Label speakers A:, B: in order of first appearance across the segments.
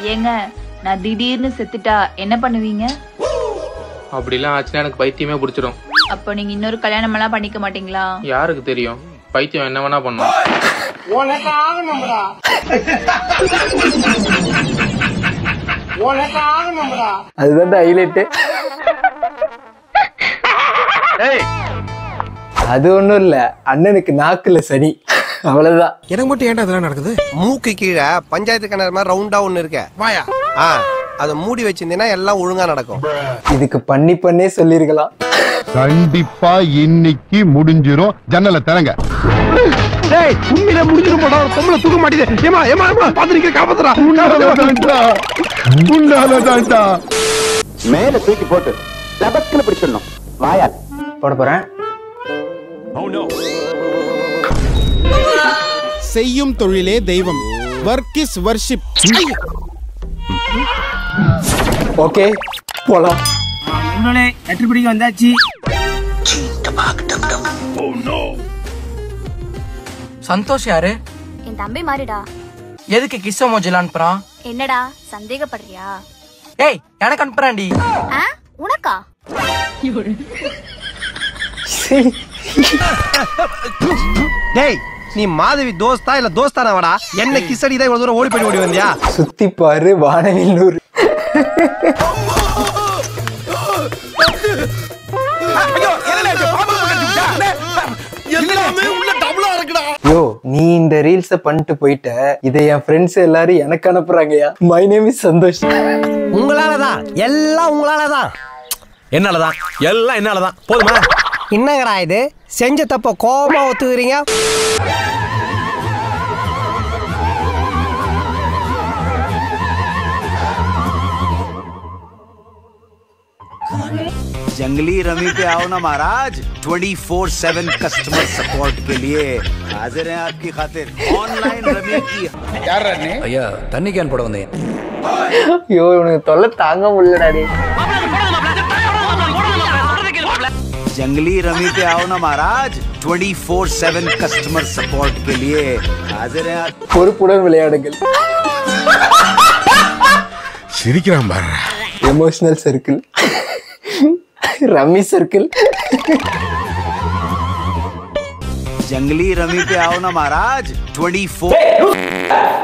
A: ஏங்க நான் திடீர்னு செத்துட்டா என்ன பண்ணுவீங்க
B: அப்படிலாம் ஆச்சுன்னா எனக்கு பைத்தியமே பிடிச்சிடும்
A: அப்போ நீங்க இன்னொரு கல்யாணம் எல்லாம் பண்ணிக்க மாட்டீங்களா
B: யாருக்கு தெரியும் பைத்தியம் என்ன வேணா பண்ணும்
C: அதுதான் ஹைலைட்டு அது ஒண்ணும் இல்ல அண்ணனுக்கு நாக்குல சனி அவ்வளவுதான்
D: எனக்கு மட்டும் ஏன்டா இதெல்லாம் நடக்குது
E: மூக்கு கீழே பஞ்சாயத்து கிணறு மாதிரி ரவுண்டா ஒண்ணு இருக்க
D: வாயா
E: ஆ அதை மூடி வச்சிருந்தீங்கன்னா எல்லாம் ஒழுங்கா நடக்கும்
C: இதுக்கு பண்ணி பண்ணே சொல்லிருக்கலாம்
F: கண்டிப்பா இன்னைக்கு முடிஞ்சிரும் ஜன்னலை திறங்க
D: டேய் உண்மையில முடிஞ்சிரும் போடா பொம்பளை தூக்க மாட்டேது ஏமா ஏமா ஏமா பாத்து நிக்கிற காப்பாத்துறா
F: உன்னாலதான்டா உன்னாலதான்டா
G: மேல தூக்கி போட்டு லபக்குன்னு பிடிச்சிடணும் வாயால்
C: போட போறேன்
D: செய்யும் தொழிலே தெய்வம் ஒர்க் இஸ் வர்ஷிப்
C: ஓகே போலாம்
H: எட்டுப்படிக்கு வந்தாச்சு
I: சந்தோஷ் யாரு
J: என் தம்பி மாறிடா
I: எதுக்கு கிஸ் மோஜில் அனுப்புறான்
J: என்னடா சந்தேகப்படுறியா
I: ஏய் எனக்கு அனுப்புறான்டி
J: ஆ? உனக்கா
E: டேய் நீ மாதவி தோஸ்தா இல்ல தோஸ்தானா வாடா என்ன கிசடி தான் இவ்வளவு தூரம் ஓடி போய் ஓடி வந்தியா
C: சுத்தி பாரு வானவில் நூறு
D: எல்லாமே உள்ள டபுளா இருக்குடா
C: யோ நீ இந்த ரீல்ஸ பண்ணிட்டு போயிட்ட இதை என் ஃப்ரெண்ட்ஸ் எல்லாரும் எனக்கு அனுப்புறாங்கயா மை நேம் இஸ் சந்தோஷ்
E: உங்களாலதான் எல்லாம் உங்களாலதான்
D: என்னாலதான் எல்லாம் என்னாலதான் போதுமா
E: என்னங்கடா இது செஞ்ச தப்ப கோபமா ஒத்துக்கிறீங்க
G: जंगली रमी पे आओ ना महाराज 24/7 कस्टमर सपोर्ट के लिए हाजिर हैं आपकी खातिर ऑनलाइन रमी की
K: ஐயா தண்ணி கேன் போட வந்தேன்
C: ஐயோ உனக்கு தொல்லை தாங்க முடியலடா டேய்
G: जंगली रमी पे आओ ना महाराज 24/7 कस्टमर सपोर्ट के लिए हाजिर हैं आप
C: பொறுப்புடன் விளையாடுங்கள்
D: சிரிக்கிறான் பாரு
C: emotional circle rummy circle
G: Junglee rummy पे आओ ना महाराज 24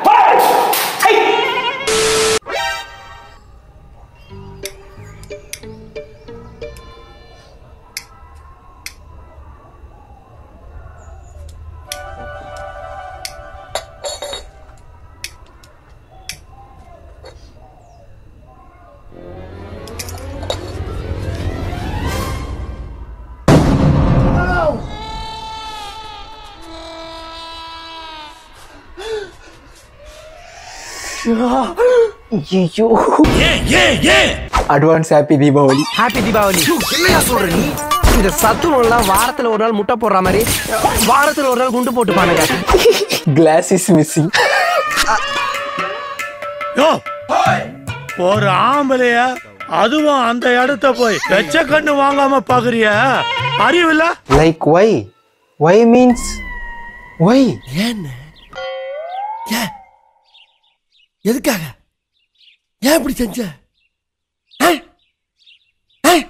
C: ஐயோ advance happy Deepavali
E: happy Deepavali என்னையா சொல்ற நீ இந்த சத்துணவுலாம் வாரத்துல ஒரு நாள் முட்டை போடுற மாதிரி வாரத்துல ஒரு நாள் குண்டு போட்டு பானுங்க
C: கிளாஸ் இஸ் மிஸ்ஸிங்
H: யோ ஒரு ஆம்பளைய அதுவும் அந்த இடத்த போய் வெச்ச கண்ணு வாங்காம பாக்குறிய அறிவில்ல
C: like why why means why
D: ஏன்னு ஏன் எதுக்காக ஏன் இப்படி செஞ்ச ஏய்? ஏய்?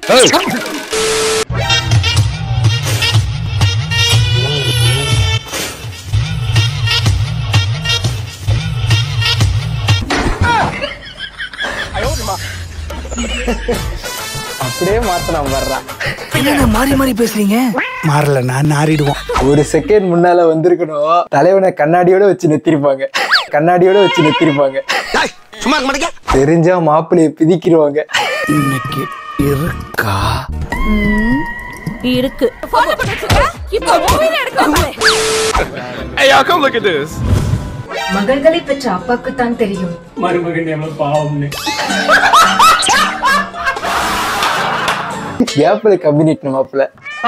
C: அப்படியே மாத்தலாம் வர்றான்
I: என்னங்க மாறி மாறி பேசுறீங்க
D: மாறல நான் நாறிடுவோம்
C: ஒரு செகண்ட் முன்னால வந்திருக்கணும் தலைவனை கண்ணாடியோட வச்சு நிறுத்திருப்பாங்க கண்ணாடியோட வச்சு நிறுத்திருப்பாங்க
D: சும்மா இருக்க மாட்டேங்க
C: தெரிஞ்சா மாப்பிள்ளைய பிதிக்கிருவாங்க
D: இன்னைக்கு இருக்கா
J: இருக்கு
A: மகள்களை பெற்ற அப்பாக்குத்தான் தெரியும்
C: கேப்ல கம்பினிட்டு மாப்பிள்ள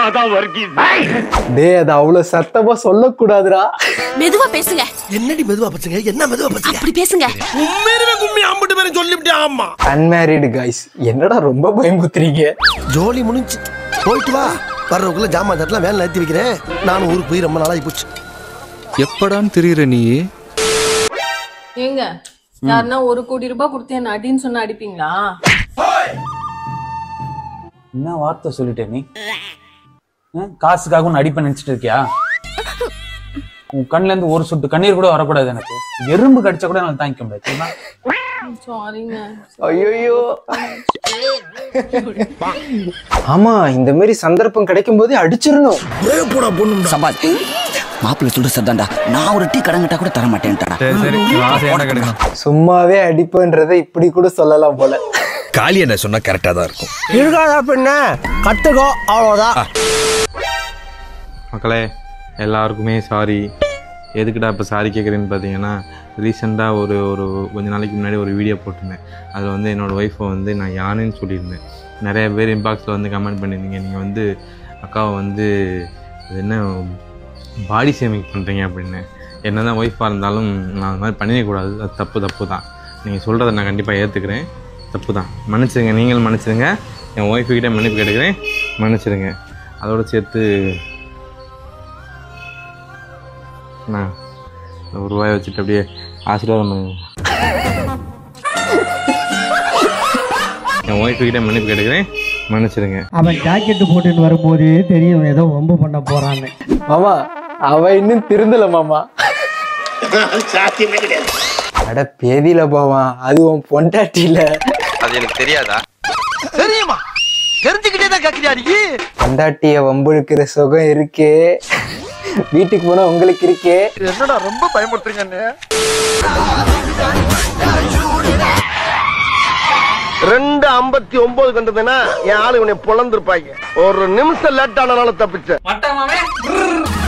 C: டேய் அது அவ்வளவு சத்தமா சொல்லக்கூடாதுடா
J: மெதுவா பேசுங்க
D: என்னடி மெதுவா பச்சுங்க என்ன மெதுவா பச்சுங்க
J: அப்படி பேசுங்க
D: உண்மையிலுமே கும்மி அம்பிட்டு பேரும் சொல்லிவிட்டேன் ஆமா
C: அன்மேரிடு காய்ஸ் என்னடா ரொம்ப பயமுத்துறீங்க
D: ஜோலி முடிஞ்சு போயிட்டு வா வர்றதுக்குள்ள ஜாமான் தட்டலாம் வேலை நிறுத்தி வைக்கிறேன் நானும் ஊருக்கு போய் ரொம்ப நாளாகி போச்சு
K: எப்படான்னு தெரியுற நீ
A: ஏங்க
L: யாருன்னா ஒரு கோடி ரூபாய் கொடுத்து என்ன அடின்னு சொன்னா அடிப்பீங்களா
M: என்ன வார்த்தை சொல்லிட்டே நீ ஆ, காசுக்காக உன்னை அடிப்ப நினைச்சிட்டு இருக்கியா உன் கண்ணுல இருந்து ஒரு சொட்டு கண்ணீர் கூட வரக்கூடாது எனக்கு எறும்பு கடிச்சா கூட எனக்கு தாங்கிக்க முடியாது தெரியுமா
L: சாரிங்க
C: ஐயோ ஆமா இந்த மாதிரி சந்தர்ப்பம் கிடைக்கும் போதே அடிச்சிடணும்
N: போடா பொண்ணு சம்பாத் மாப்பிள்ளை சொல்ற சத்தாண்டா நான் ஒரு டீ கடங்கிட்டா கூட தர மாட்டேன்டா
C: சும்மாவே அடிப்புன்றதை இப்படி கூட சொல்லலாம் போல
K: காளி என்ன சொன்னா கரெக்டா தான் இருக்கும்
E: இருக்காதா பின்ன கத்துக்கோ அவ்வளவுதான்
B: மக்களே எல்லாருக்குமே சாரி எதுக்குடா இப்போ சாரி கேட்குறேன்னு பார்த்தீங்கன்னா ரீசெண்டாக ஒரு ஒரு கொஞ்ச நாளைக்கு முன்னாடி ஒரு வீடியோ போட்டிருந்தேன் அதில் வந்து என்னோடய ஒய்ஃபை வந்து நான் யானைன்னு சொல்லியிருந்தேன் நிறைய பேர் இன்பாக்ஸில் வந்து கமெண்ட் பண்ணியிருந்தீங்க நீங்கள் வந்து அக்காவை வந்து அது என்ன பாடி ஷேமிங் பண்ணுறீங்க அப்படின்னு என்ன தான் ஒய்ஃபாக இருந்தாலும் நான் அந்த மாதிரி பண்ணிடக்கூடாது அது தப்பு தப்பு தான் நீங்கள் சொல்கிறத நான் கண்டிப்பாக ஏற்றுக்கிறேன் தப்பு தான் மன்னிச்சிடுங்க நீங்களும் மன்னிச்சிடுங்க என் ஒய்ஃபுக்கிட்டே மன்னிப்பு கேட்டுக்கிறேன் மன்னிச்சிடுங்க அதோடு சேர்த்து அண்ணா இந்த ஒரு ரூபாயை வச்சுட்டு அப்படியே ஆசீர்வாதம் பண்ணுங்க என் ஒய்ஃபுக்கிட்டே மன்னிப்பு கேட்டுக்கிறேன் மன்னிச்சிடுங்க
O: அவன் ஜாக்கெட் போட்டுன்னு வரும்போதே தெரியும் ஏதோ வம்பு பண்ண போறான்னு
C: மாமா அவ இன்னும் திருந்தல மாமா அட பேதியில போவான் அது உன் பொண்டாட்டில
E: அது எனக்கு தெரியாதா தெரியுமா தெரிஞ்சுக்கிட்டே தான் கேக்குறியா நீ
C: பொண்டாட்டிய வம்புழுக்கிற சுகம் இருக்கே வீட்டுக்கு போனா உங்களுக்கு இருக்கே
E: என்னடா ரொம்ப பயமுறுத்துறீங்க அண்ணே
D: ரெண்டு ஐம்பத்தி ஒன்பது கண்டதுன்னா என் ஆளு இவனை பொழந்திருப்பாங்க ஒரு நிமிஷம் லேட் ஆனாலும் தப்பிச்ச
I: மட்டமாவே